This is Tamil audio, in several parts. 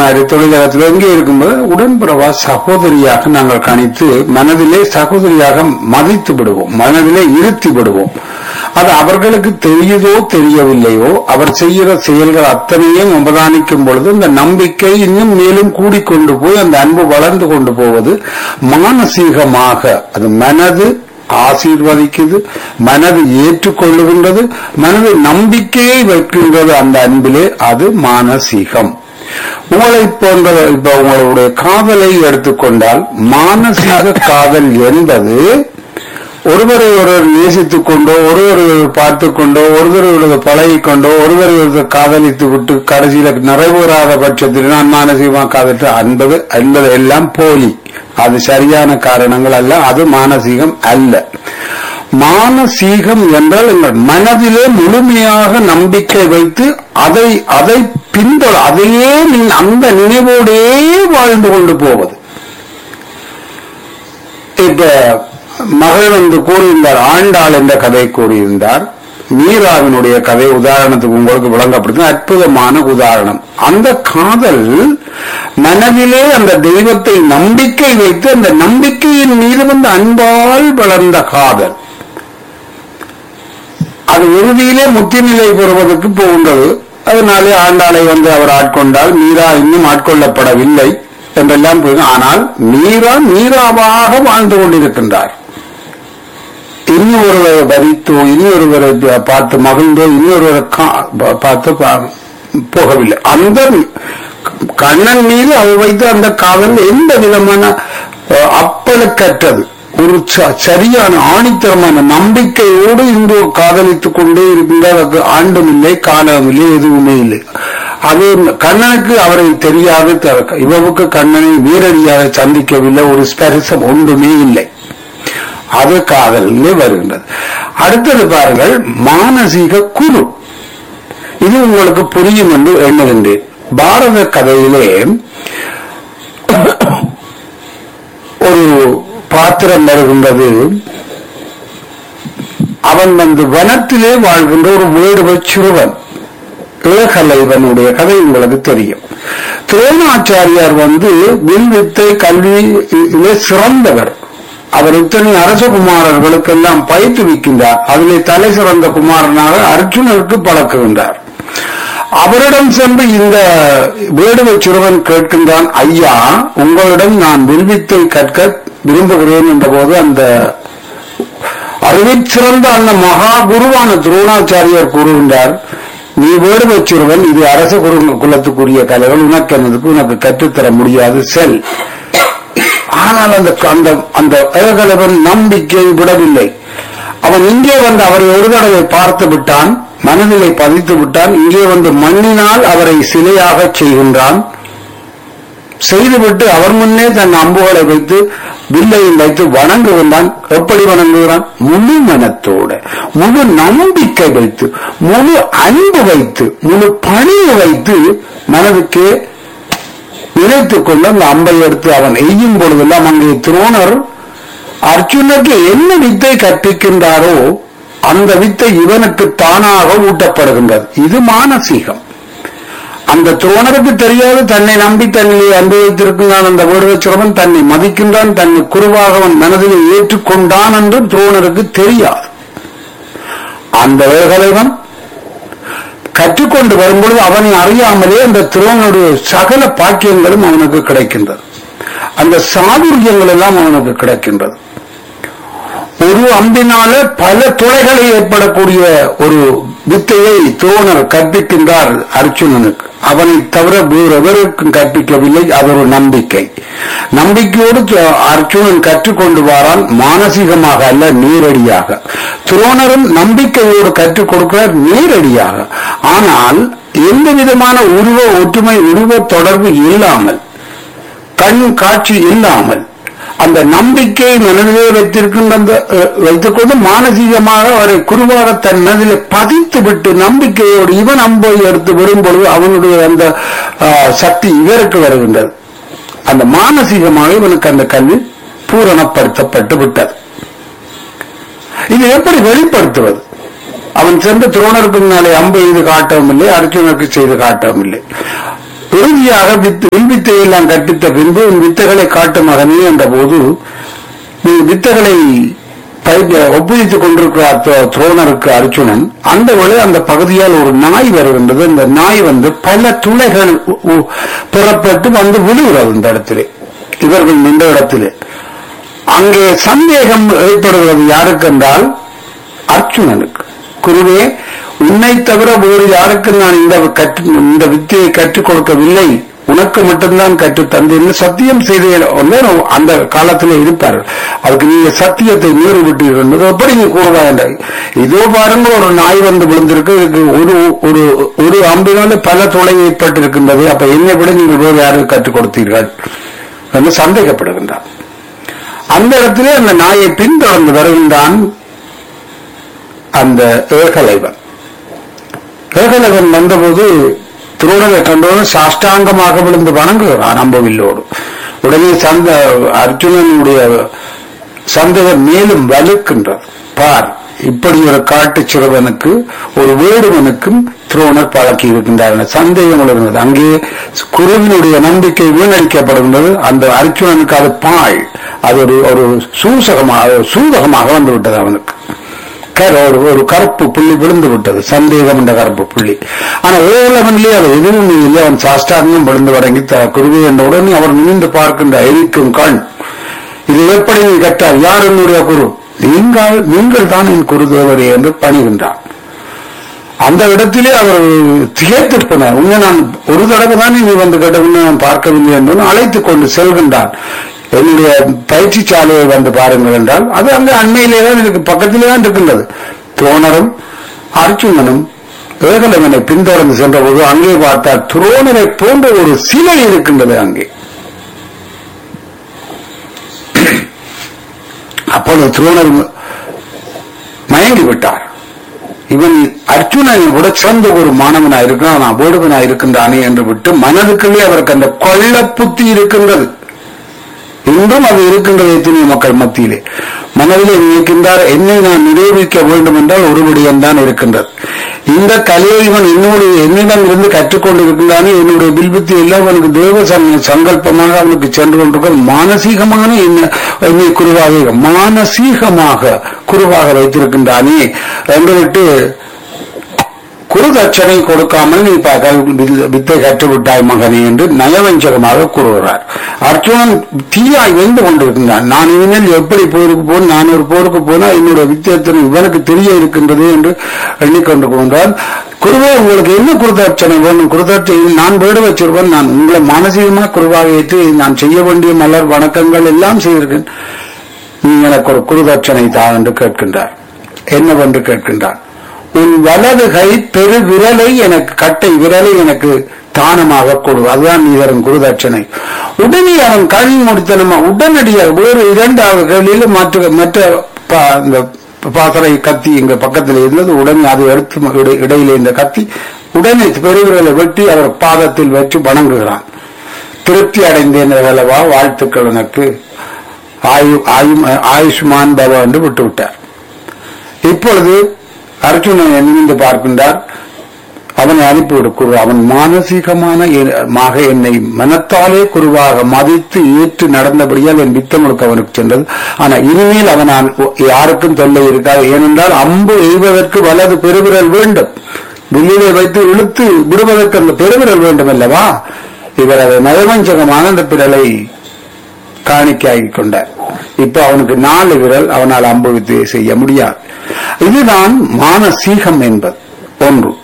மாதிரி தொழிலகத்தில் எங்கே இருக்கும்போது உடன்புறவா சகோதரியாக நாங்கள் கணித்து மனதிலே சகோதரியாக மதித்து விடுவோம் மனதிலே இருத்தி விடுவோம் அது அவர்களுக்கு தெரியுதோ தெரியவில்லையோ அவர் செய்கிற செயல்கள் அத்தனையும் அவதானிக்கும் பொழுது இந்த நம்பிக்கை இன்னும் மேலும் கூடிக்கொண்டு போய் அந்த அன்பு வளர்ந்து கொண்டு போவது மானசீகமாக அது மனது ஆசீர்வதிக்குது மனது ஏற்றுக்கொள்ளுகின்றது மனது நம்பிக்கையை வைக்கின்றது அந்த அன்பிலே அது மானசீகம் உங்களை போன்ற இப்ப உங்களுடைய காதலை எடுத்துக்கொண்டால் மானசீக காதல் என்பது ஒருவரை ஒருவர் நேசித்துக் கொண்டோ ஒருவரை ஒருவர் பார்த்துக் கொண்டோ ஒருவரை ஒருவர் பழகிக் கொண்டோ ஒருவரை ஒருவர் காதலித்து விட்டு கடைசியில நிறைவேறாத பட்சத்தில் நான் மானசீகமாக காதலித்து என்பது என்பது எல்லாம் போலி அது சரியான காரணங்கள் அல்ல அது மானசீகம் அல்ல மானசீகம் என்றால் எங்கள் மனதிலே முழுமையாக நம்பிக்கை வைத்து அதை அதை பின்தொட அதையே நீ- அந்த நினைவோடே வாழ்ந்து கொண்டு போவது இப்ப மகள் வந்து கூறியிருந்தார் ஆண்டாள் என்ற கதை கூறியிருந்தார் மீராவினுடைய கதை உதாரணத்துக்கு உங்களுக்கு விளங்கப்படுத்த அற்புதமான உதாரணம் அந்த காதல் மனதிலே அந்த தெய்வத்தை நம்பிக்கை வைத்து அந்த நம்பிக்கையின் மீது வந்து அன்பால் வளர்ந்த காதல் அது இறுதியிலே முத்திநிலை பெறுவதற்கு போகின்றது அதனாலே ஆண்டாளை வந்து அவர் ஆட்கொண்டால் மீரா இன்னும் ஆட்கொள்ளப்படவில்லை என்றெல்லாம் போய் ஆனால் மீரா மீராவாக வாழ்ந்து கொண்டிருக்கின்றார் இனி ஒருவரை வரித்தோ இனி ஒருவரை பார்த்து மகிழ்ந்தோ இனி ஒருவரை கா- பா- பார்த்து பா- போகவில்லை அந்த கண்ணன் மீது அவர் வைத்த அந்த காதல் எந்த விதமான அஹ், அப்பழுக்கற்றது ஒரு ச- சரியான ஆணித்தரமான நம்பிக்கையோடு இன்று காதலித்துக் கொண்டே இருக்கின்றார் அது ஆண்டும் இல்லை காலம் இல்லை எதுவுமே இல்லை அது கண்ணனுக்கு அவரை தெரியாது த- இவவுக்கு கண்ணனை நேரடியாக சந்திக்கவில்லை ஒரு ஸ்பரிசம் ஒன்றுமே இல்லை அது காதலிலே வருகின்றது அடுத்தது பாருங்கள் மானசீக குரு இது உங்களுக்கு புரியும் என்று எண்ணுகின்றேன் பாரத கதையிலே ஒரு பாத்திரம் வருகின்றது அவன் வந்து வனத்திலே வாழ்கின்ற ஒரு வேடுவ சிறுவன் இளகலைவனுடைய கதை உங்களுக்கு தெரியும் துரோணாச்சாரியார் வந்து வில் வித்தை கல்வியிலே சிறந்தவர் அவர் இத்தனை அரசகுமாரர்களுக்கெல்லாம் பயிற்றுவிக்கின்றார் அதிலே தலை சிறந்த குமாரனாக அர்ஜுனருக்கு பழக்குகின்றார் அவரிடம் சென்று இந்த வேடுவை சிறுவன் கேட்கின்றான் ஐயா உங்களிடம் நான் வில்வித்தை கற்க விரும்புகிறேன் என்றபோது அந்த அறிவில் சிறந்த அந்த மகா குருவான துரோணாச்சாரியார் கூறுகின்றார் நீ வேடுவை சிறுவன் இது அரச குரு குலத்துக்குரிய கலைகள் உனக்கு என்னதுக்கு உனக்கு கற்றுத்தர முடியாது செல் ஆனால் அந்த அந்த அந்த ஏகலவன் நம்பிக்கை விடவில்லை அவன் இங்கே வந்து அவரை ஒரு தடவை பார்த்து விட்டான் மனதிலே பதித்து விட்டான் இங்கே வந்து மண்ணினால் அவரை சிலையாக செய்கின்றான் செய்துவிட்டு அவர் முன்னே தன் அம்புகளை வைத்து வில்லையும் வைத்து வணங்குகின்றான் எப்படி வணங்குகிறான் முழு மனத்தோட முழு நம்பிக்கை வைத்து முழு அன்பு வைத்து முழு பணிவு வைத்து மனதுக்கே நினைத்துக் கொண்டு அந்த அம்பை எடுத்து அவன் எய்யும் பொழுதெல்லாம் அங்கே துரோணர் அர்ஜுனுக்கு என்ன வித்தை கற்பிக்கின்றாரோ அந்த வித்தை இவனுக்கு தானாக ஊட்டப்படுகின்றது இது மானசீகம் அந்த துரோணருக்கு தெரியாது தன்னை நம்பி தன்னை அனுபவித்திருக்கின்றான் அந்த வீடுவச்சிரவன் தன்னை மதிக்கின்றான் தன்னை குருவாக அவன் மனதில் ஏற்றுக்கொண்டான் என்று துரோணருக்கு தெரியாது அந்த வேகலைவன் கற்றுக்கொண்டு வரும்பொழுது அவனை அறியாமலே அந்த துரோனுடைய சகல பாக்கியங்களும் அவனுக்கு கிடைக்கின்றது அந்த சாதுரியங்கள் எல்லாம் அவனுக்கு கிடைக்கின்றது ஒரு அம்பினால பல துளைகளை ஏற்படக்கூடிய ஒரு வித்தையை துரோணர் கற்பிக்கின்றார் அர்ஜுனனுக்கு அவனை தவிர வேறு எவருக்கும் கற்பிக்கவில்லை அது ஒரு நம்பிக்கை நம்பிக்கையோடு து- அர்ஜுனன் கற்றுக்கொண்டு வாரான் மானசீகமாக அல்ல நேரடியாக துரோணரும் நம்பிக்கையோடு கற்றுக் கொடுக்கிறார் நேரடியாக ஆனால் எந்த விதமான உருவ ஒற்றுமை உருவ தொடர்பு இல்லாமல் கண் காட்சி இல்லாமல் அந்த நம்பிக்கையை மனதிலே வைத்திருக்கின்ற அந்த, அஹ், வைத்துக்கொண்டு மானசீகமாக அவரை குருவாக தன் மனதிலே பதித்து விட்டு நம்பிக்கையோடு இவன் அம்பை எடுத்து வரும்பொழுது அவனுடைய அந்த அஹ், சக்தி இவருக்கு வருகின்றது அந்த மானசீகமாக இவனுக்கு அந்த கல்வி பூரணப்படுத்தப்பட்டு விட்டது இது எப்படி வெளிப்படுத்துவது அவன் சென்று துரோணருக்கு முன்னாலே அம்பு செய்து காட்டவும் இல்லை அர்ஜுனருக்கு செய்து காட்டவும் இல்லை இறுதியாக வித்து வில்வித்தை எல்லாம் கற்பித்த பின்பு உன் வித்தைகளை காட்டு மகனே என்ற போது நீ வித்தைகளை பயிற்சி- ஒப்புவித்துக் கொண்டிருக்கிறார் துரோ- துரோணருக்கு அர்ஜுனன் அந்த வேளை அந்த பகுதியால் ஒரு நாய் வருகின்றது அந்த நாய் வந்து பல துளைகள் உ- உ- புறப்பட்டு வந்து விழுகிறது இந்த இடத்திலே இவர்கள் நின்ற இடத்திலே அங்கே சந்தேகம் ஏற்படுகிறது யாருக்கு என்றால் அர்ஜுனனுக்கு குருவே உன்னை தவிர வேறு யாருக்கும் நான் இந்த கற்று இந்த வித்தியை கற்றுக் கொடுக்கவில்லை உனக்கு மட்டும்தான் கற்றுத் தந்தேன் சத்தியம் செய்தேன் ஒன்னே அந்த காலத்திலே இருப்பார்கள் அதுக்கு நீங்க சத்தியத்தை மீறி விட்டீர்கள் என்பது எப்படி நீ கூறுவா என்ற இதோ பாருங்க ஒரு நாய் வந்து விழுந்திருக்கு இதுக்கு ஒரு ஒரு ஒரு அம்பினால பல துளை ஏற்பட்டிருக்கின்றது அப்ப என்னை விட நீங்கள் வேறு யாருக்கு கற்றுக் கொடுத்தீர்கள் என்று சந்தேகப்படுகின்றார் அந்த இடத்திலே அந்த நாயை பின்தொடர்ந்து வருகின்றான் அந்த ஏகலைவன் ஏகலைவன் வந்தபோது துரோணரை கண்டவுடன் சாஷ்டாங்கமாக விழுந்து வணங்குகிறான் அம்பவில்லோடு உடனே சந்த அர்ஜுனனுடைய சந்தேகம் மேலும் வலுக்கின்றது பார் இப்படி ஒரு காட்டுச் சிறுவனுக்கு ஒரு வேடுவனுக்கும் துரோணர் பழக்கி இருக்கின்றார் என சந்தேகம் இருந்தது அங்கே குருவினுடைய நம்பிக்கை வீணடிக்கப்படுகின்றது அந்த அர்ஜுனனுக்கு அது பாழ் அது ஒரு ஒரு சூசகமாக ஒரு சூதகமாக வந்து விட்டது அவனுக்கு கர- ஒரு ஒரு கருப்பு புள்ளி விழுந்து விட்டது சந்தேகம் என்ற கருப்பு புள்ளி ஆனா ஏழவன்லயே அது எதுவும் இல்லை அவன் சாஷ்டாங்கம் விழுந்து வடங்கி த- குருவி என்ற உடனே அவர் நிமிந்து பார்க்கின்ற எரிக்கும் கண் இது எப்படி நீ கற்றார் யார் என்னுடைய குரு நீங்கள் நீங்கள் தான் என் குருதேவரே என்று பணிகின்றார் அந்த இடத்திலே அவர் திகைத்திருப்பனர் உன்னை நான் ஒரு தடவை தான் நீ வந்து கேட்ட உன்னை நான் பார்க்கவில்லை என்று அழைத்துக் கொண்டு செல்கின்றான் என்னுடைய பயிற்சி சாலையை வந்து பாருங்கள் என்றால் அது அங்கே அண்மையிலே தான் இருக்கு பக்கத்திலே தான் இருக்கின்றது துரோணரும் அர்ஜுனனும் ஏகலவனை பின்தொடர்ந்து சென்றபோது அங்கே பார்த்தால் துரோணரை போன்ற ஒரு சிலை இருக்கின்றது அங்கே அப்பொழுது துரோணர் மயங்கி விட்டார் இவன் அர்ஜுனனை விட சிறந்த ஒரு மாணவனா இருக்கிறான் நான் வேடுவனா இருக்கின்றானே என்று விட்டு மனதுக்குள்ளே அவருக்கு அந்த கொள்ள புத்தி இருக்கின்றது இன்றும் அது இருக்கின்றது எத்தனை மக்கள் மத்தியிலே மனதிலே நினைக்கின்றார் என்னை நான் நிரூபிக்க வேண்டும் என்றால் ஒரு விடயம் தான் இருக்கின்றது இந்த கலையை இவன் என்னோடு என்னிடம் இருந்து கற்றுக்கொண்டு இருக்கின்றானே என்னுடைய பில்புத்தி எல்லாம் அவனுக்கு தேவ சங்க- சங்கல்பமாக அவனுக்கு சென்று கொண்டிருக்க மானசீகமான என்ன என்னை குருவாக மானசீகமாக குருவாக வைத்திருக்கின்றானே என்று விட்டு குரு தட்சணை கொடுக்காமல் நீ ப- க- வில்- வித்தை கற்றுவிட்டாய் மகனே என்று நயவஞ்சகமாக கூறுகிறார் அர்ஜுனன் தீயாய் வெந்து கொண்டிருக்கின்றான் நான் இனிமேல் எப்படி போருக்கு போன் நான் ஒரு போருக்கு போனா என்னுடைய வித்தியத்தின் இவனுக்கு தெரிய இருக்கின்றது என்று எண்ணிக்கொண்டு கொண்டால் குருவே உங்களுக்கு என்ன குருதாட்சணை வேணும் குருதாட்சணை நான் வேடு வச்சிருப்பேன் நான் உங்களை மானசீகமாக குருவாக ஏற்று நான் செய்ய வேண்டிய மலர் வணக்கங்கள் எல்லாம் செய்திருக்கேன் நீ எனக்கு ஒரு குருதட்சணை தா என்று கேட்கின்றார் என்னவென்று கேட்கின்றார் உன் வலது கை பெரு விரலை எனக்கு கட்டை விரலை எனக்கு தானமாக கொடு அதுதான் நீ தரும் குருதட்சணை உடனே அவன் கண் முடித்தனமா உடனடியாக வேறு இரண்டாவது கையில மற்ற மற்ற பா- இந்த பாசறை கத்தி இங்க பக்கத்தில் இருந்தது உடனே அதை எடுத்து இடை- இடையிலே இந்த கத்தி உடனே பெருவிரலை வெட்டி அவர் பாதத்தில் வச்சு வணங்குகிறான் திருப்தி அடைந்தேன் அல்லவா வாழ்த்துக்கள் எனக்கு ஆயு ஆயு- ஆயுஷ்மான் பவ என்று விட்டு விட்டார் இப்பொழுது அர்ஜுனன் நிமிந்து பார்க்கின்றார் அவனை அனுப்பிவிடு குரு அவன் மானசீகமான எ- மாக என்னை மனத்தாலே குருவாக மதித்து ஏற்று நடந்தபடியால் என் வித்தமுழுக்கு அவனுக்கு சென்றது ஆனா இனிமேல் அவனால் யாருக்கும் தொல்லை இருக்காது ஏனென்றால் அம்பு எய்வதற்கு வலது பெருவிரல் வேண்டும் வில்லிலே வைத்து இழுத்து விடுவதற்கு அந்த பெருவிரல் வேண்டும் அல்லவா இவர் அதை நயவஞ்சகமான அந்த பிறலை காணிக்காகி கொண்டார் இப்ப அவனுக்கு நாலு விரல் அவனால் அம்பு வித்தையை செய்ய முடியாது இதுதான் மானசீகம் என்பது ஒன்று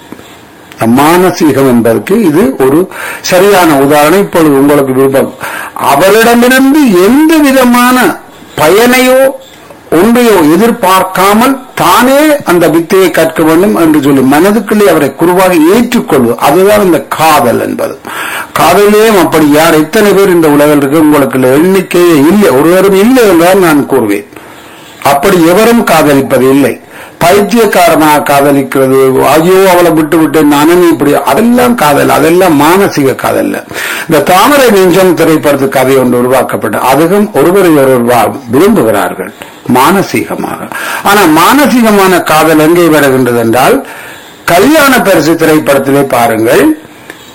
மானசீகம் என்பதற்கு இது ஒரு சரியான உதாரணம் இப்பொழுது உங்களுக்கு விருப்பம் அவரிடமிருந்து எந்த விதமான பயனையோ ஒன்றையோ எதிர்பார்க்காமல் தானே அந்த வித்தையை கற்க வேண்டும் என்று சொல்லி மனதுக்குள்ளே அவரை குருவாக ஏற்றுக்கொள்வது அதுதான் இந்த காதல் என்பது காதலையும் அப்படி யார் எத்தனை பேர் இந்த உலகில் இருக்கு உங்களுக்கு எண்ணிக்கையே இல்லை ஒருவரும் இல்லை என்றால் நான் கூறுவேன் அப்படி எவரும் காதலிப்பது இல்லை பைத்தியக்காரனாக காதலிக்கிறது ஐயோ அவளை விட்டு விட்டு நானும் இப்படி அதெல்லாம் காதல் அதெல்லாம் மானசீக காதல் இந்த தாமரை நெஞ்சம் திரைப்படத்து கதை ஒன்று உருவாக்கப்பட்ட அதுவும் ஒருவரை ஒருவர் வா- விரும்புகிறார்கள் மானசீகமாக ஆனா மானசீகமான காதல் எங்கே வருகின்றது என்றால் கல்யாண பரிசு திரைப்படத்திலே பாருங்கள்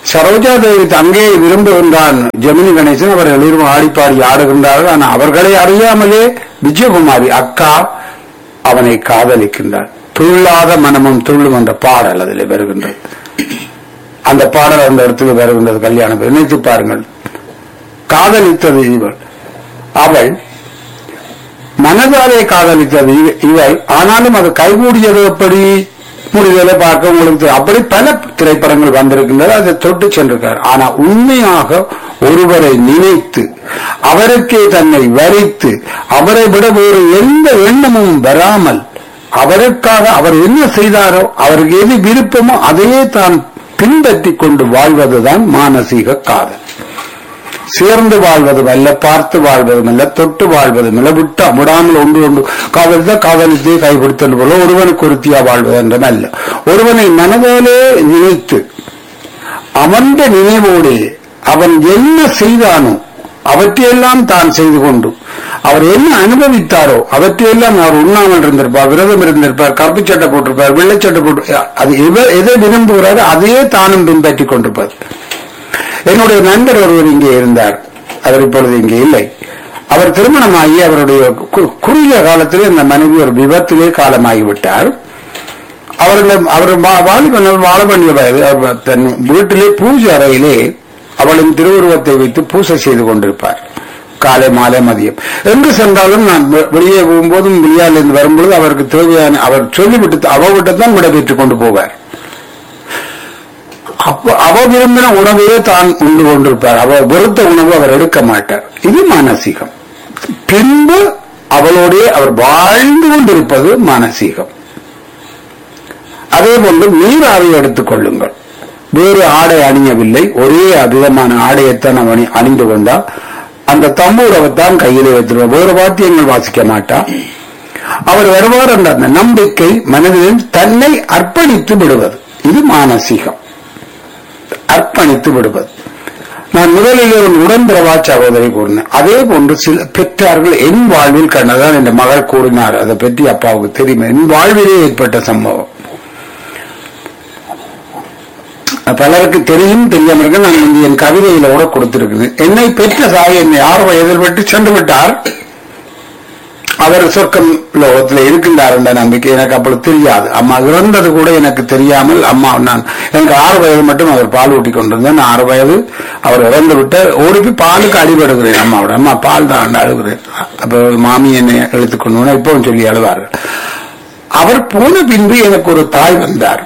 சரோஜா தேவி தங்கையை விரும்புகின்றான் ஜெமினி கணேசன் அவர் எல்லோரும் ஆடிப்பாடி ஆடுகின்றார்கள் ஆனால் அவர்களை அறியாமலே விஜயகுமாரி அக்கா அவனை காதலிக்கின்றார் துள்ளாத மனமும் துள்ளும் என்ற பாடல் அதில் வருகின்றது அந்த பாடல் அந்த இடத்துக்கு வருகின்றது கல்யாணம் நினைத்து பாருங்கள் காதலித்தது இவள் அவள் மனதாலே காதலித்தது இவ- இவள் ஆனாலும் அது கைகூடியது எப்படி முடிதலை பார்க்க உங்களுக்கு தெரியும். அப்படி பல திரைப்படங்கள் வந்திருக்கின்றன அதை தொட்டு சென்றிருக்கார் ஆனா உண்மையாக ஒருவரை நினைத்து அவருக்கே தன்னை வரித்து அவரை விட வேறு எந்த எண்ணமும் வராமல் அவருக்காக அவர் என்ன செய்தாரோ அவருக்கு எது விருப்பமோ அதையே தான் பின்பற்றிக் கொண்டு வாழ்வதுதான் மானசீக காதல் சேர்ந்து வாழ்வதும் அல்ல பார்த்து வாழ்வதும் அல்ல தொட்டு வாழ்வதும் அல்ல விட்டு விடாமல் ஒன்று ஒன்று காதலித்த காதலித்தே கைப்பிடித்தல் போல ஒருவனுக்கு ஒருத்தியா வாழ்வது என்றும் அல்ல ஒருவனை மனதாலே நினைத்து அவன் நினைவோடு அவன் என்ன செய்தானோ அவற்றையெல்லாம் தான் செய்து கொண்டு அவர் என்ன அனுபவித்தாரோ அவற்றையெல்லாம் அவர் உண்ணாமல் இருந்திருப்பார் விரதம் இருந்திருப்பார் கருப்பு சட்டை போட்டிருப்பார் வெள்ளைச்சட்டை போட்டு அது எவ- எதை விரும்புகிறாரோ அதையே தானும் பின்பற்றிக் கொண்டிருப்பார் என்னுடைய நண்பர் ஒருவர் இங்கே இருந்தார் அவர் இப்பொழுது இங்கே இல்லை அவர் திருமணமாகி அவருடைய கு- குறுகிய காலத்திலே அந்த மனைவி ஒரு விபத்திலே காலமாகிவிட்டார் அவர்களை அவர் வா- வாலிபன் வாழ வேண்டிய வயது அவர் தன் வீட்டிலே பூஜை அறையிலே அவளின் திருவுருவத்தை வைத்து பூசை செய்து கொண்டிருப்பார் காலை மாலை மதியம் எங்கு சென்றாலும் நான் வெ- வெளியே போகும்போதும் வெளியாலிருந்து வரும்பொழுது அவருக்கு தேவையான அவர் சொல்லிவிட்டு அவர்கிட்ட தான் விடைபெற்றுக் கொண்டு போவார் அப்ப அவ விரும்பின உணவையே தான் உண்டு கொண்டிருப்பார் அவ வெறுத்த உணவு அவர் எடுக்க மாட்டார் இது மானசீகம் பின்பு அவளோடே அவர் வாழ்ந்து கொண்டிருப்பது மானசீகம் அதே போன்று நீராவை எடுத்துக் கொள்ளுங்கள் வேறு ஆடை அணியவில்லை ஒரே விதமான ஆடையைத்தான் அவன் அணி- அணிந்து கொண்டார் அந்த தம்பூரவைத்தான் கையிலே வைத்திருவார் வேறு வாத்தியங்கள் வாசிக்க மாட்டார் அவர் வருவார் என்ற அந்த நம்பிக்கை மனதில் தன்னை அர்ப்பணித்து விடுவது இது மானசீகம் அர்ப்பணித்து விடுவது நான் முதலில் ஒரு உடன்பிறவா சகோதரி கூறினேன் அதே போன்று சில பெற்றார்கள் என் வாழ்வில் கண்டதான் என் மகள் கூறினார் அதை பற்றி அப்பாவுக்கு தெரியும் என் வாழ்விலே ஏற்பட்ட சம்பவம் பலருக்கு தெரியும் தெரியாம இருக்க நான் இங்கு என் கவிதையில கூட கொடுத்திருக்கிறேன் என்னை பெற்ற தாய் என்னை ஆறு வயதில் விட்டு சென்று விட்டார் அவர் சொர்க்கம் லோகத்தில் இருக்கின்றார் என்ற நம்பிக்கை எனக்கு அப்படி தெரியாது அம்மா இறந்தது கூட எனக்கு தெரியாமல் அம்மா நான் எனக்கு ஆறு வயது மட்டும் அவர் பால் ஊட்டி கொண்டிருந்தேன் நான் ஆறு வயது அவர் இறந்து விட்டு ஓடி போய் பாலுக்கு அடிபடுகிறேன் அம்மாவோட அம்மா பால் தான் அழுகிறேன் அப்ப மாமி என்னை இழுத்துக்கொண்டு இப்பவும் சொல்லி அழுவார்கள் அவர் போன பின்பு எனக்கு ஒரு தாய் வந்தார்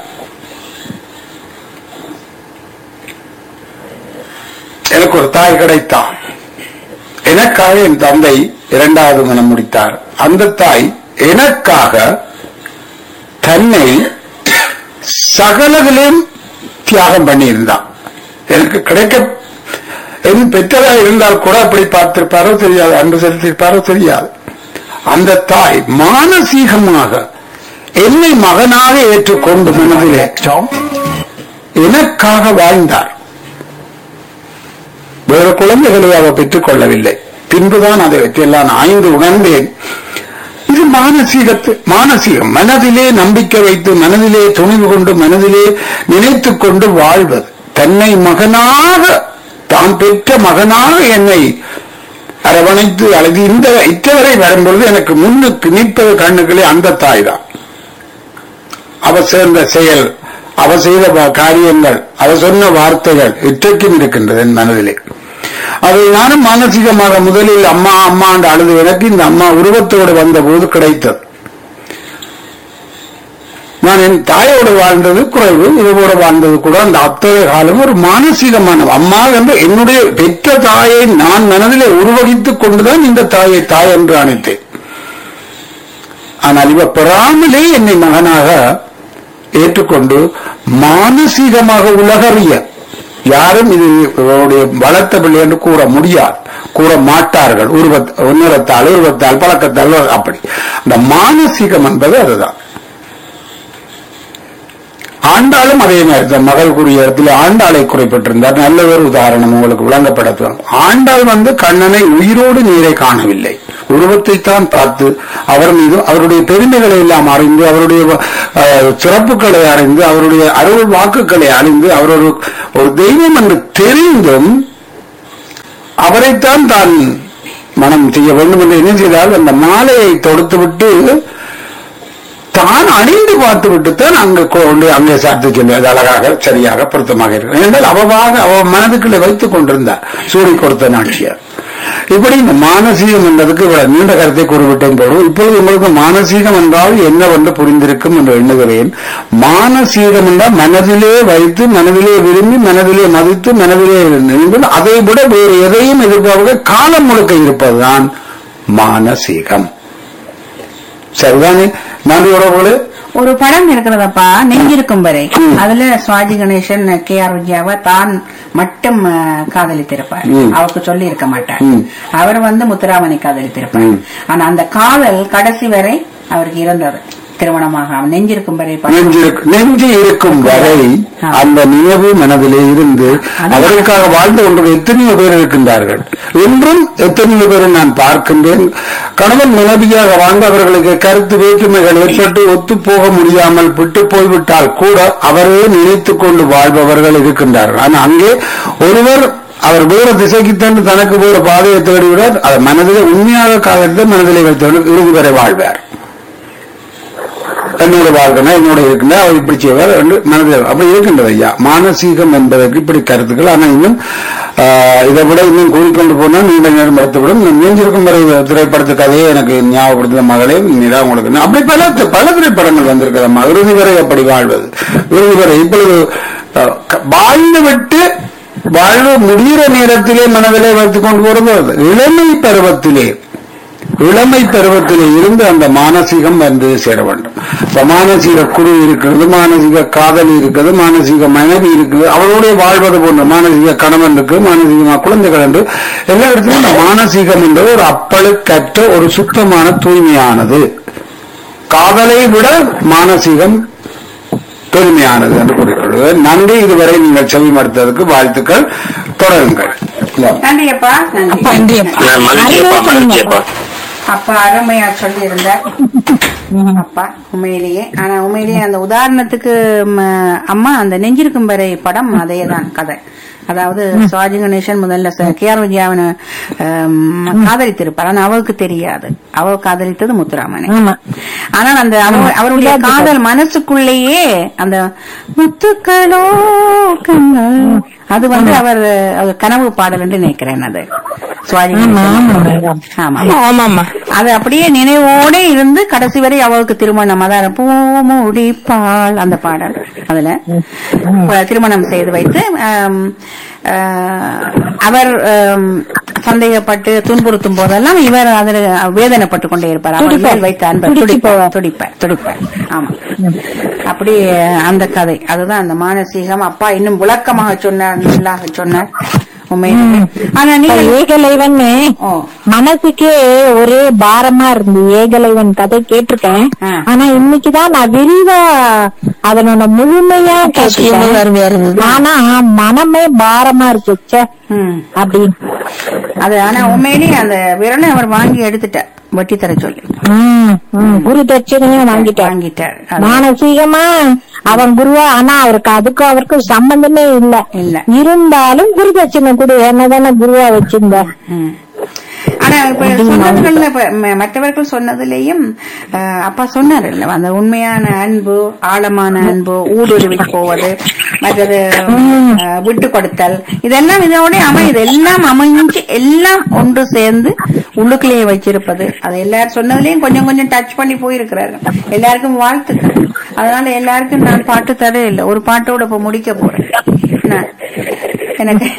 எனக்கு ஒரு தாய் கிடைத்தான் எனக்காக என் தந்தை இரண்டாவது மனம் முடித்தார் அந்த தாய் எனக்காக தன்னை சகலதிலும் தியாகம் பண்ணியிருந்தான் எனக்கு கிடைக்க என் பெற்றதா இருந்தால் கூட அப்படி பார்த்திருப்பாரோ தெரியாது அன்பு செலுத்தியிருப்பாரோ தெரியாது அந்த தாய் மானசீகமாக என்னை மகனாக ஏற்றுக்கொண்டு மனதிலே எனக்காக வாழ்ந்தார் வேறு குழந்தைகளை அவர் பெற்றுக் கொள்ளவில்லை பின்புதான் அதை பற்றியெல்லாம் நான் ஆய்ந்து உணர்ந்தேன் இது மானசீகத்து மானசீகம் மனதிலே நம்பிக்கை வைத்து மனதிலே துணிவு கொண்டு மனதிலே நினைத்துக் கொண்டு வாழ்வது தன்னை மகனாக தான் பெற்ற மகனாக என்னை அரவணைத்து அல்லது இந்த இத்தவரை வரும்பொழுது எனக்கு முன்னுக்கு நிற்பது கண்ணுகளே அந்த தாய் தான் அவ சேர்ந்த செயல் அவ செய்த வா- காரியங்கள் அவ சொன்ன வார்த்தைகள் இற்றைக்கும் இருக்கின்றது என் மனதிலே அதை நானும் மானசீகமாக முதலில் அம்மா அம்மா என்று அழுது எனக்கு இந்த அம்மா உருவத்தோடு வந்த போது கிடைத்தது நான் என் தாயோடு வாழ்ந்தது குறைவு இதுவோடு வாழ்ந்தது கூட அந்த அத்தகைய காலம் ஒரு மானசீகமான அம்மா என்று என்னுடைய பெற்ற தாயை நான் மனதிலே உருவகித்துக் கொண்டுதான் இந்த தாயை தாய் என்று அணைத்தேன் ஆனால் இவ பெறாமலே என்னை மகனாக ஏற்றுக்கொண்டு மானசீகமாக உலகறிய யாரும் இது இவருடைய வளர்த்த பிள்ளை என்று கூற முடியாது கூற மாட்டார்கள் உருவத் உன்னரத்தால் உருவத்தால் பழக்கத்தால் அப்படி அந்த மானசீகம் என்பது அதுதான் ஆண்டாளும் அதே மாதிரி தான் மகள் கூறிய இடத்துல ஆண்டாளை குறைப்பட்டிருந்தார் நல்ல ஒரு உதாரணம் உங்களுக்கு விளங்கப்படுத்தும் ஆண்டாள் வந்து கண்ணனை உயிரோடு நீரை காணவில்லை உருவத்தை தான் பார்த்து அவர் மீது அவருடைய பெருமைகளை எல்லாம் அறிந்து அவருடைய அஹ், சிறப்புகளை அறிந்து அவருடைய அருள் வாக்குகளை அறிந்து அவர் ஒரு ஒரு தெய்வம் என்று தெரிந்தும் அவரைத்தான் தான் மனம் செய்ய வேண்டும் என்று என்ன செய்தால் அந்த மாலையை தொடுத்துவிட்டு தான் அணிந்து பார்த்து விட்டுத்தான் அங்கு கொண்டு அங்கே சாத்து சொல்லி அது அழகாக சரியாக பொருத்தமாக இருக்கு என்றால் அவவாக அவ மனதுக்குள்ளே வைத்துக் கொண்டிருந்தார் சூடி கொடுத்த நாட்சியார் இப்படி இந்த மானசீகம் என்பதற்கு இவ்வளவு நீண்ட கருத்தை கூறிவிட்டேன் போடும் இப்பொழுது உங்களுக்கு மானசீகம் என்றால் என்னவென்று புரிந்திருக்கும் என்று எண்ணுகிறேன் மானசீகம் என்றால் மனதிலே வைத்து மனதிலே விரும்பி மனதிலே மதித்து மனதிலே நின்று அதை விட வேறு எதையும் எதிர்பார்க்க காலம் முழுக்க இருப்பதுதான் மானசீகம் சரிதானே நன்றி உறவுகளே ஒரு படம் இருக்கிறதப்பா நெஞ்சிருக்கும் வரை அதுல சுவாஜி கணேசன் கே ஆர் விஜயாவை தான் மட்டும் அஹ், காதலித்திருப்பார் ம். அவருக்கு சொல்லி இருக்க மாட்டார் ம். அவர் வந்து முத்துராமனை காதலித்திருப்பார் ம். ஆனா அந்த காதல் கடைசி வரை அவருக்கு இருந்தது திருமணமாக நெஞ்சிருக்கும் வரை படம். நெஞ்சு நெஞ்சு இருக்கும் வரை ஆ. அந்த நினைவு மனதிலே இருந்து அது- அவர்களுக்காக வாழ்ந்து கொண்டு எத்தனையோ பேர் இருக்கின்றார்கள் இன்றும் எத்தனையோ பேரை நான் பார்க்கின்றேன் கணவன் மனைவியாக வாழ்ந்து அவர்களுக்கு கருத்து வேற்றுமைகள் ஏற்பட்டு ஒத்து போக முடியாமல் விட்டு போய்விட்டால் கூட அவரே நினைத்துக் கொண்டு வாழ்பவர்கள் இருக்கின்றார்கள் ஆனால் அங்கே ஒருவர் அவர் வேறு திசைக்கு தந்து தனக்கு வேறு பாதையை தேடிவிடார் அதை மனதிலே உண்மையாக காலத்தை மனதிலே வைத்தவர்கள் இறுதி வரை வாழ்வார் என்னோட வாழ்க்கை என்னோட இருக்குன்னா அவர் இப்படி செய்வார் என்று மனதில் அப்படி இருக்கின்றது ஐயா மானசீகம் என்பதற்கு இப்படி கருத்துக்கள் ஆனால் இன்னும் ஆஹ், இதை விட இன்னும் கூறிக்கொண்டு போனால் நீண்ட நேரம் எடுத்துவிடும் நீஞ்சிருக்கும் வரை திரைப்படத்து கதையை எனக்கு ஞாபகப்படுத்தின மகளே நீதான் உங்களுக்கு அப்படி பல பல திரைப்படங்கள் வந்திருக்கிறம்மா இறுதி வரை அப்படி வாழ்வது இறுதி வரை இப்பொழுது ஆஹ், க- வாழ்ந்து விட்டு வாழ்வு முடிகிற நேரத்திலே மனதிலே வைத்துக் கொண்டு போறது இளமை பருவத்திலே இளமை பருவத்திலே இருந்து அந்த மானசீகம் வந்து சேர வேண்டும் இப்ப மானசீக குரு இருக்கிறது மானசீக காதல் இருக்கிறது மானசீக மனைவி இருக்குது அவளோட வாழ்வது போன்ற மானசீக கணவன் இருக்கு மானசீகமா குழந்தைகள் என்று எல்லா இடத்துலையும் இந்த மானசீகம் என்பது ஒரு அப்பழுக்கற்ற ஒரு சுத்தமான தூய்மையானது காதலை விட மானசீகம் தூய்மையானது என்று கூறிக்கொள்வது நன்றி இதுவரை நீங்கள் செவி மறுத்ததற்கு வாழ்த்துக்கள் தொடருங்கள் இல்ல. நன்றி அப்பா நன்றி நன்றி அப்பா. நான் மகிழ்ச்சியப்பா மகிழ்ச்சியப்பா அப்பா அருமையா சொல்லி இருந்தார் அப்பா உண்மையிலேயே ஆனா உண்மையிலேயே அந்த உதாரணத்துக்கு ம, அம்மா அந்த நெஞ்சிருக்கும் வரை படம் அதே தான் கதை அதாவது சுவாஜி கணேசன் முதல்ல கே ஆர் விஜயாவனை ஆம், காதலித்திருப்பார் ஆனா அவளுக்கு தெரியாது அவள் காதலித்தது முத்துராமனை ஆமா ஆனால் அந்த அவ- அவருடைய காதல் மனசுக்குள்ளேயே அந்த முத்துக்களோ கண்கள் அது வந்து அவர் அது கனவு பாடல் என்று நினைக்கிறேன் அது சுவாஜி ஆமா ஆமா கணேசன். ஆமா ஆமாமா அது அப்படியே நினைவோட இருந்து கடைசி வரை அவளுக்கு திருமணம் அதான் பூமுடிப்பாள் அந்த பாடல் அதுல அஹ் திருமணம் செய்து வைத்து ஆம், ஆஹ், அவர் ஆம், சந்தேகப்பட்டு துன்புறுத்தும் போதெல்லாம் இவர் அதில் வேதனைப்பட்டு கொண்டே இருப்பார் அவர் துடிப்பார். மேல் வைத்த அன்பர் துடிச்சு துடிப்பார் போவார். துடிப்பார் துடிப்பார் ஆமா அப்படி அந்த கதை அதுதான் அந்த மானசீகம் அப்பா இன்னும் விளக்கமாக சொன்னார் நல்லாக சொன்னார் உண்மையிலே ஆனா நீங்க ஏகலைவன் ஓ மனசுக்கே ஒரே பாரமா இருந்து ஏகலைவன் கதை கேட்டிருக்கேன் ஆ. ஆனா இன்னைக்குதான் நான் விரிவா அதனோட முழுமையா கேட்டிருக்கேன் ஆனா மனமே பாரமா இருக்கு ச்சே ம் அப்படின்னு அது ஆனா உண்மையிலேயே அந்த விரலை அவர் வாங்கி எடுத்துட்டார் வட்டி தர சொல்லி ம், ம், குரு தட்சிணையும் வாங்கிட்டேன் வாங்கிட்டார் அது மானசீகமா அவன் குருவா ஆனா அவருக்கு அதுக்கும் அவருக்கும் சம்பந்தமே இல்ல இல்ல. இருந்தாலும் குரு தட்சிணை கொடு என்னதானே குருவா வச்சிருந்த ம். ஆனா இப்ப சொன்னதுகள்ல இப்ப ம- மற்றவர்கள் சொன்னதுலயும் அஹ், அப்பா சொன்னார் இல்ல அந்த உண்மையான அன்பு ஆழமான அன்பு ஊடுருவி போவது மற்றது அஹ், விட்டு கொடுத்தல் இதெல்லாம் இதோட அமையுது எல்லாம் அமைஞ்சு எல்லாம் ஒன்று சேர்ந்து உள்ளுக்குள்ளேயே வச்சிருப்பது அது எல்லாரும் சொன்னதுலயும் கொஞ்சம் கொஞ்சம் டச் பண்ணி போயிருக்கிறாரு எல்லாருக்கும் வாழ்த்துக்கள் அதனால எல்லாருக்கும் நான் பாட்டு தர இல்லை ஒரு பாட்டோட இப்ப முடிக்க போறேன் நான் எனக்கு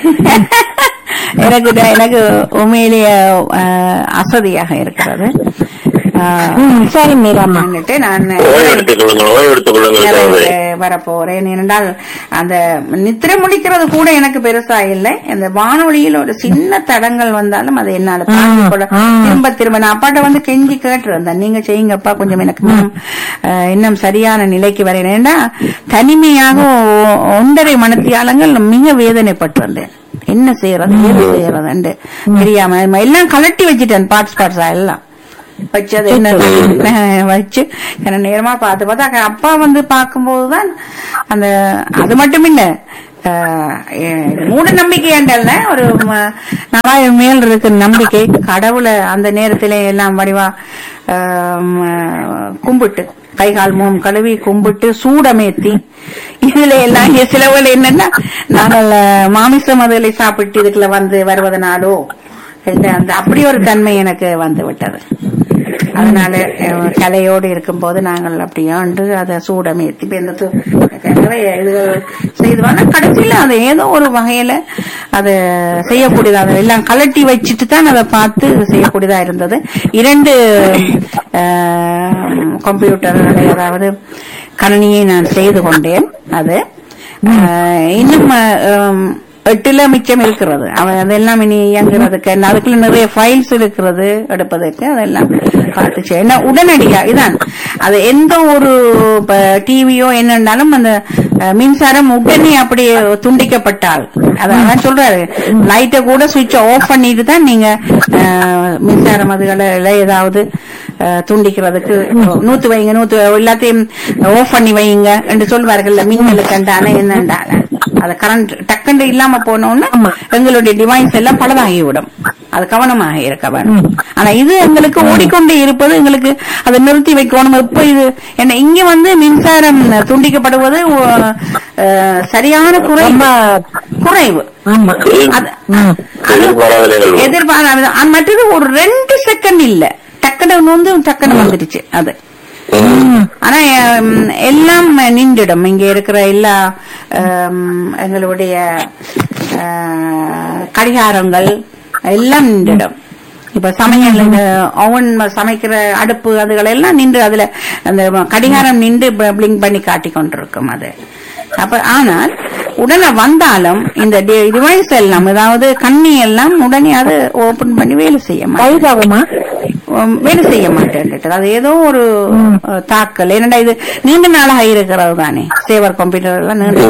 எனக்கு இத- எனக்கு உண்மையிலேயே அஹ், அசதியாக இருக்கிறது அஹ், ம், சரி மீராமா வந்துட்டு நான் ஓய்வு எடுத்துக் கொள்ளுங்கள் ஓய்வு எடுத்துக் கொள்ளுங்கள் சகோதரி நிறைய வரப்போறேன் ஏனென்றால் அந்த நித்திரை முடிக்கிறது கூட எனக்கு பெருசா இல்லை இந்த வானொலியில் ஒரு சின்ன தடங்கள் வந்தாலும் அதை என்னால தாங்கிக் கொள்ள ஆ. திரும்ப திரும்ப நான் அப்பாட்ட வந்து கெஞ்சி கேட்டிருந்தேன் நீங்க செய்யுங்கப்பா கொஞ்சம் எனக்கு இன்னும், அஹ், இன்னும் சரியான நிலைக்கு வரேன் ஏன்னா தனிமையாக ஒ- ஒன்றரை மனத்தியாலங்கள் மிக வேதனைப்பட்டு வந்தேன் என்ன செய்யறது ஏது செய்யறதுன்னு தெரியாம எல்லாம் கலட்டி வச்சுட்டேன் பார்ட்ஸ் பார்ட்ஸா எல்லாம் வச்சது என்ன வச்சு என்ன நேரமா பார்த்து பார்த்தா அப்பா வந்து பார்க்கும்போதுதான் அந்த அது மட்டும் இல்ல அஹ், எ- மூட நம்பிக்கை என்றல்ல ஒரு ம- நாலாயிரம் மேல் இருக்கிற நம்பிக்கை கடவுளை அந்த நேரத்திலே எல்லாம் வடிவா அஹ், ம- கும்பிட்டு கை கால் மூம் கழுவி கும்பிட்டு சூடமேத்தி இதுல எல்லாம் இங்க சிலவுகள் என்னன்னா நாங்கள் அஹ், மாமிசம் அதில் சாப்பிட்டு இதுக்குள்ள வந்து வருவதனாலோ என்ற அந்த அப்படி ஒரு தன்மை எனக்கு வந்து விட்டது அதனால அஹ், கலையோடு இருக்கும்போது நாங்கள் அப்படியாண்டு அதை சூடமேத்தி இப்ப இந்த து- நிறைய இதுகள் செய்துவாங்க கடைசியில அது ஏதோ ஒரு வகையில அது செய்யக்கூடியதா அதை எல்லாம் கலட்டி வச்சுட்டு தான் அதை பார்த்து செய்யக்கூடியதா இருந்தது இரண்டு கம்ப்யூட்டர்களை அதாவது கணினியை நான் செய்து கொண்டேன் அது அஹ், இன்னும் அஹ், எட்டுல மிச்சம் இருக்கிறது அவன் அதெல்லாம் இனி இயங்குறதுக்கு என்ன அதுக்குள்ள நிறைய ஃபைல்ஸ் இருக்கிறது எடுப்பதற்கு அதெல்லாம் பார்த்து செய்ய என்ன உடனடியா இதான் அது எந்த ஒரு டிவியோ என்னன்னாலும் அந்த அஹ், மின்சாரம் உடனே அப்படியே துண்டிக்கப்பட்டால் அதான் சொல்றாரு லைட்டை கூட சுவிட்ச் ஆஃப் பண்ணிட்டு தான் நீங்க அஹ், மின்சாரம் அதுகளை ஏதாவது அஹ், துண்டிக்கிறதுக்கு நூத்து வைங்க நூத்து எல்லாத்தையும் ஆஃப் பண்ணி வைங்க என்று சொல்வார்கள்ல மின்னலுக்கு கண்டான என்னண்டான அது கரண்ட் டக்குன்னு இல்லாம போனோம்னா எங்களுடைய டிவைஸ் எல்லாம் பலதாகிவிடும் அது கவனமாக இருக்க வேணும் ஆனா இது எங்களுக்கு ஓடிக்கொண்டே இருப்பது எங்களுக்கு அதை நிறுத்தி வைக்கணும் எப்ப இது என்ன இங்க வந்து மின்சாரம் துண்டிக்கப்படுவது ஓ- அஹ், சரியான குறைவு குறைவு ஆமா அது- ம். எதிர்பாராத நிகழ்வு எதிர்பாராத ஆ, மற்றது ஒரு ரெண்டு செகண்ட் இல்ல டக்குனு வந்து டக்குனு வந்துடுச்சு அது ம். ஆனா ஹம், எல்லாம் நின்றுடும் இங்க இருக்கிற எல்லா ஹம், எங்களுடைய அஹ், கடிகாரங்கள் எல்லாம் நின்றுடும் இப்ப சமையல் இந்த ஓவன் சமைக்கிற அடுப்பு அதுகள் எல்லாம் நின்று அதுல அந்த கடிகாரம் நின்று பிளிங்க் பண்ணி காட்டி கொண்டிருக்கும் அது அப்ப ஆனால் உடனே வந்தாலும் இந்த டிவைஸ் எல்லாம் அதாவது கண்ணி எல்லாம் உடனே அது ஓபன் பண்ணி வேலை செய்ய மாட்டேன் வயதாகுமா உம், வேலை செய்ய மாட்டேன் அது ஏதோ ஒரு அஹ், தாக்கல் என்னடா இது நீண்ட நாளாக இருக்கிறது தானே சேவர் கம்ப்யூட்டர் எல்லாம் நீண்ட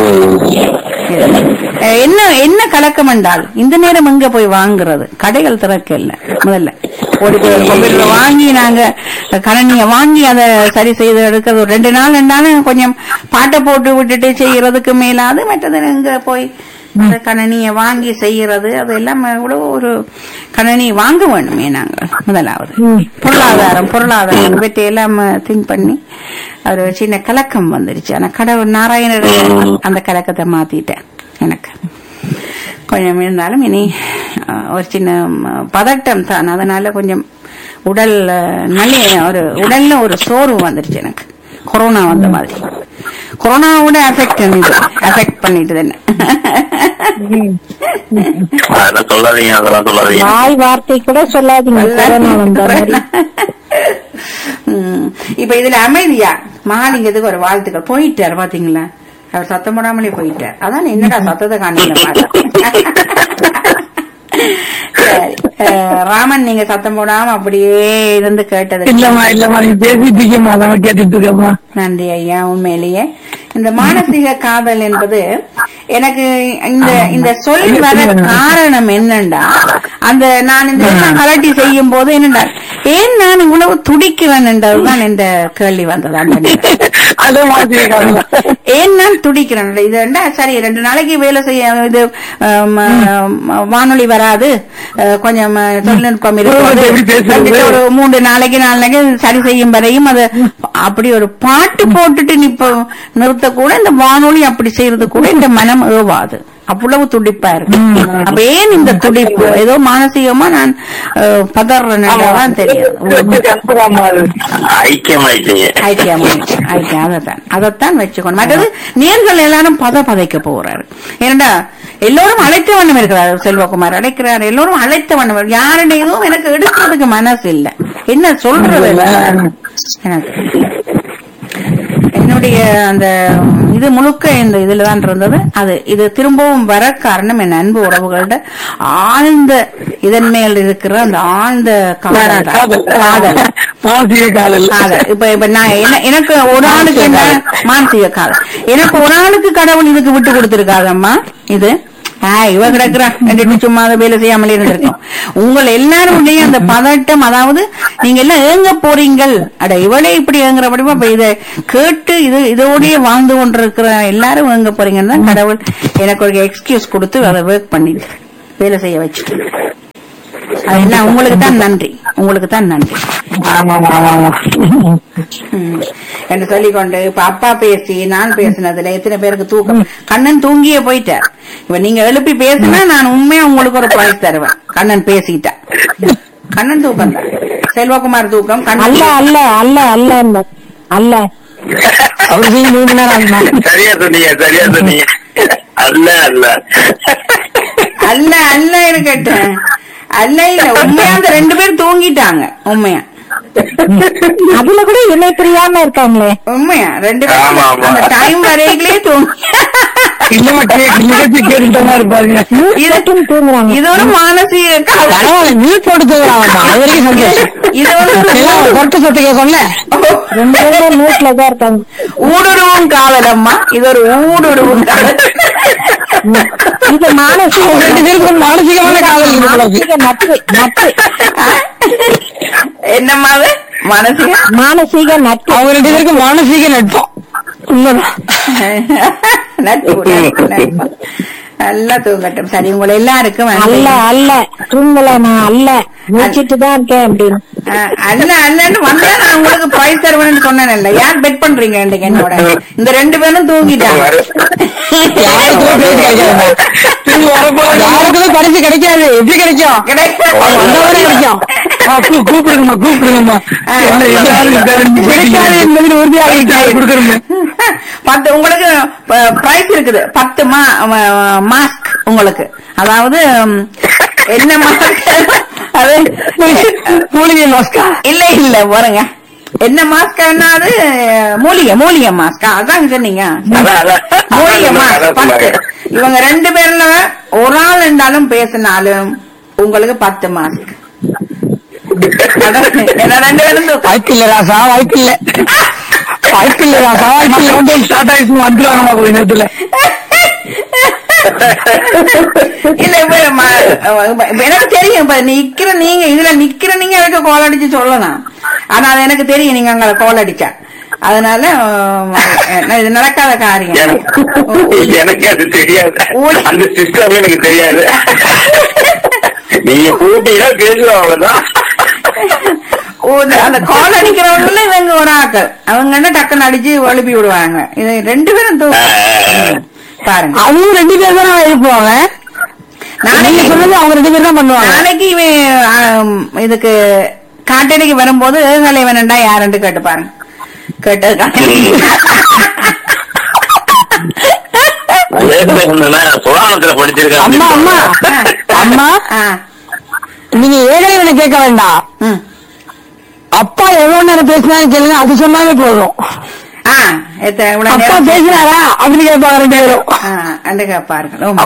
அஹ், என்ன என்ன கலக்கம் என்றால் இந்த நேரம் எங்க போய் வாங்குறது கடைகள் திறக்க இல்ல முதல்ல ஒரு கம்ப்யூட்டர் வாங்கி நாங்க கணனிய வாங்கி அதை சரி செய்து எடுக்கிறது ஒரு ரெண்டு நாள் ரெண்டாலும் கொஞ்சம் பாட்டை போட்டு விட்டுட்டு செய்யறதுக்கு மேலாது மற்றது எங்க போய் அந்த கணனியை வாங்கி செய்யறது அது எல்லாம் இவ்வளவு ஒரு கணனி வாங்க வேணுமே நாங்கள் முதலாவது பொருளாதாரம் பொருளாதாரம் இவற்றை எல்லாம் திங்க் பண்ணி ஒரு சின்ன கலக்கம் வந்துருச்சு ஆனா கடவுள் நாராயணர் அந்த கலக்கத்தை மாத்திட்டேன் எனக்கு கொஞ்சம் இருந்தாலும் இனி அஹ், ஒரு சின்ன ம், பதட்டம் தான் அதனால கொஞ்சம் உடல் அஹ், நல்ல ஒரு உடல்ல ஒரு சோர்வு வந்துருச்சு எனக்கு கொரோனா வந்த மாதிரி கொரோனாவோட அஃபெக்ட் அஃபெக்ட் பண்ணிட்டு என்ன அதெல்லாம் சொல்லாதீங்க அதெல்லாம் சொல்லாதீங்க வாய் வார்த்தை கூட சொல்லாதீங்க கொரோனா வந்த மாதிரி ம். இப்ப இதுல அமைதியா மகாலிங்கத்துக்கு ஒரு வாழ்த்துக்கள் போயிட்டார் பாத்தீங்களா அவர் சத்தம் போடாமலே போயிட்டார் அதான் என்னடா சத்தத்தை காணிக்கல சரி அஹ், ராமன் நீங்க சத்தம் போடாம அப்படியே இருந்து கேட்டது இல்லம்மா இல்லம்மா நீ பேசிட்டு இருக்கேம்மா அதான் கேட்டுட்டு இருக்கேம்மா நன்றி ஐயா உண்மையிலேயே இந்த மானசீக காதல் என்பது எனக்கு இந்த இந்த சொல் வர காரணம் என்னண்டா அந்த நான் இந்த கலட்டி செய்யும் போது என்னண்டா ஏன் நான் இவ்வளவு துடிக்கிறேன் என்றதுதான் இந்த கேள்வி வந்தது அந்த நேரம். அதே மாதிரி ஏன் நான் துடிக்கிறேன் இது என்ன சரி ரெண்டு நாளைக்கு வேலை செய்ய இது ஆம், ஆம், வானொலி வராது அஹ், கொஞ்சம் அஹ், தொழில்நுட்பம் எப்படி இருக்கு பேசுறது? வந்துட்டு ஒரு மூன்று நாளைக்கு நாலு நாளைக்கு சரி செய்யும் வரையும் அது அப்படி ஒரு பாட்டு போட்டுட்டு நீ இப்போ நிறுத்த கூட இந்த வானொலி அப்படி செய்யறது கூட இந்த மனம் ஏவாது அவ்வளவு துடிப்பா இருக்கு அப்ப ஏன் இந்த துடிப்பு ஏதோ மானசீகமா நான் அஹ், பதறேன்னு தெரியும் ஐக்கியமாயிட்டீங்க ஐக்கியம் ஐக்கியம் அதைத்தான் அதைத்தான் வச்சுக்கணும் மற்றது நேர்கள் எல்லாரும் பத பதைக்க போறாரு ஏன்னா எல்லோரும் அழைத்த வண்ணம் இருக்கிறார் செல்வகுமார் அழைக்கிறார் எல்லோரும் அழைத்த வண்ணம் இருக்கு. யாருடைய இதுவும் எனக்கு எடுக்கிறதுக்கு மனசு இல்ல என்ன சொல்றது இல்ல எனக்கு என்னுடைய அந்த இது முழுக்க இந்த இதுல தான் இருந்தது அது இது திரும்பவும் வர காரணம் என் அன்பு உறவுகளோட ஆழ்ந்த இதன் மேல் இருக்கிற அந்த ஆழ்ந்த காதல் தான். காதல் மாசிக காதல் காதல் இப்ப இப்ப நான் என்ன எனக்கு ஒரு ஆளுக்கு என்ன மானசீக காதல் எனக்கு ஒரு ஆளுக்கு கடவுள் இதுக்கு விட்டு கொடுத்திருக்காதம்மா இது ஆ, இவ கிடக்குறா ரெண்டு சும்மா அதை வேலை செய்யாமல் இருந்திருக்கோம் உங்கள் எல்லாருடைய அந்த பதட்டம் அதாவது நீங்க எல்லாம் ஏங்க போறீங்கள் அட இவளே இப்படி ஏங்குறபடிமா இப்ப இத கேட்டு இது இதோடய வாழ்ந்து கொண்டிருக்கிற எல்லாரும் ஏங்க போறீங்கன்னு தான் கடவுள் எனக்கு ஒரு எக்ஸ்கியூஸ் கொடுத்து அதை ஒர்க் பண்ணிட்டு வேலை செய்ய வச்சுட்டு அதெல்லாம் உங்களுக்கு தான் நன்றி உங்களுக்கு தான் நன்றி ஆமா ஆமா ஆமா ம். என்று சொல்லிக்கொண்டு இப்ப அப்பா பேசி நான் பேசினதுல எத்தனை பேருக்கு தூக்கம் கண்ணன் தூங்கியே போயிட்டார் இப்ப நீங்க எழுப்பி பேசினா நான் உண்மையா உங்களுக்கு ஒரு பிரைஸ் தருவேன் கண்ணன் பேசிட்டா கண்ணன் தூக்கம் தான் செல்வகுமார் தூக்கம் அல்ல கண்ணன் அல்ல அல்ல அல்ல இல்ல. அல்ல அவர் செய்ய மூணு மணி நேரம் ஆகுமா சரியா சொன்னீங்க சரியா சொன்னீங்க அல்ல அல்ல அல்ல அல்ல இருக்கட்டும் அல்ல இல்ல உண்மையா அந்த ரெண்டு பேரும் தூங்கிட்டாங்க உண்மையா அதுல கூட இணை புரியாம இருக்காங்களே உண்மையா ரெண்டு ஆமா, பேரும் ஆமா. அந்த டைம் வரையிலே தூங்கி இல்லமா கேக்கு நிகழ்ச்சி கேட்டுட்டு தான் இருப்பாருங்க இதுக்கும் தூங்குறாங்க இது ஒரு மானசீக கவலை. பரவாயில்ல நீ போட்டு தூங்குறாங்க அது வரைக்கும் சந்தோஷம் இது ஒரு எல்லாம் கொட்டு சொத்து கேட்கல ரெண்டு பேரும் வீட்டுல தான் இருக்காங்க ஊடுருவும் காதலம்மா இது ஒரு ஊடுருவும் காதல் இது மானசீக ரெண்டு பேருக்கும் மானசீகமான காதல் இருக்கு போல இருக்கு. மானசீக நட்பு நட்பு என்னம்மா அது மனசு மானசீக நட்பு அவங்க ரெண்டு பேருக்கும் மானசீக நட்பம் உண்மைதான் நட்பு நட்பு, நட்பு. நல்லா தூங்கட்டும் சரி உங்களை எல்லாருக்கும் அல்ல அன்பை- அல்ல தூங்கல நான் அல்ல முடிச்சிட்டு தான் இருக்கேன் அப்படின்னு அஹ், அல்ல அல்லன்னு வந்தா நான் உங்களுக்கு பிரைஸ் தருவேன்னு சொன்னேன்ல யார் பெட் பண்றீங்க இன்னைக்கு என்னோட இந்த ரெண்டு பேரும் தூங்கிட்டாங்க யாருக்குமே பேசி கிடைக்காது திரும்பி வரப்போது யாருக்குமே பரிசு கிடைக்காது எப்படி கிடைக்கும் கிடைக்கும். வந்தவரை கிடைக்கும் ஆ, கூ- கூப்பிடுங்கம்மா கூப்பிடுங்கம்மா என்ன எல்லாரும் கிடைக்காது என்பதில் உறுதியாக இருக்கிறார் கொடுக்குறோம் பத்து உங்களுக்கு பிரைஸ் இருக்குது பத்து மா மாஸ்க் உங்களுக்கு அதாவது ம், என்ன மாஸ்க் அது மூலிகை மாஸ்கா இல்ல இல்ல பாருங்க என்ன மாஸ்க் அது மூலிகை மூலிகை மாஸ்க் அதான் சொன்னீங்க அதான், அதான். மூலிகை அதான் மாஸ்க் பத்து சொன்னாங்க. இவங்க ரெண்டு பேர்ல ஒரு ஆள் இருந்தாலும் பேசினாலும் உங்களுக்கு பத்து மாஸ்க் என்ன ரெண்டு பேரும் தூக்கம். வாய்ப்பு இல்ல ராசா வாய்ப்பு இல்ல வாய்ப்பு இல்ல ராசா வாய்ப்பு இல்ல ரொம்ப ஸ்டார்ட் ஆயிடுச்சு வந்துருவாங்க கொஞ்ச நேரத்துல இல்ல இப்ப ம- இப்ப எனக்கு தெரியும் இப்ப நிக்கிற நீங்க இதுல நிக்கிற நீங்க எனக்கு கோல் அடிச்சு சொல்லலாம் ஆனா அது எனக்கு தெரியும் நீங்க அங்க கோல் அடிச்சா அதனால அஹ், இது நடக்காத காரியம் எனக்கு- எனக்கு அது தெரியாது ஊழி. அந்த சிஸ்டம் எனக்கு தெரியாது நீங்க கூட்டினா பேசுவோம் அவ்வளவுதான் ஓ, இந்த- அந்த கால் அடிக்கிறவங்கள இவங்க ஒரு ஆக்கள் அவங்க என்ன டக்குன்னு அடிச்சு எழுப்பி விடுவாங்க இது ரெண்டு பேரும் தூக்கம் ம், பாருங்க அவங்க ரெண்டு பேர் தான் எழுப்புவாங்க நீங்க நாளைக்கு சொன்னது அவங்க ரெண்டு பேர் தான் பண்ணுவாங்க நாளைக்கு இவன் ஆம், இதுக்கு காட்டடிக்கு வரும்போது ஏகலை வேணண்டா யாருன்னு கேட்டு பாருங்க கேட்டு ஏற்கனவே சொன்னேன்னா, புராணத்துல படிச்சிருக்கேன் அம்மா அம்மா அம்மா ஆ, நீங்க ஏழைவனை கேட்க வேண்டாம் ம். அப்பா எவ்வளவு நேரம் பேசினாலும் கேளுங்க அது சொன்னாலே போதும் ஆ, எத்த- இவ்வளவு அப்பா நேரம் பேசினாரா அப்படின்னு கேட்பாங்க ரெண்டு பேரும் ஆ, அந்த கேட்பார்கள். ஆமா.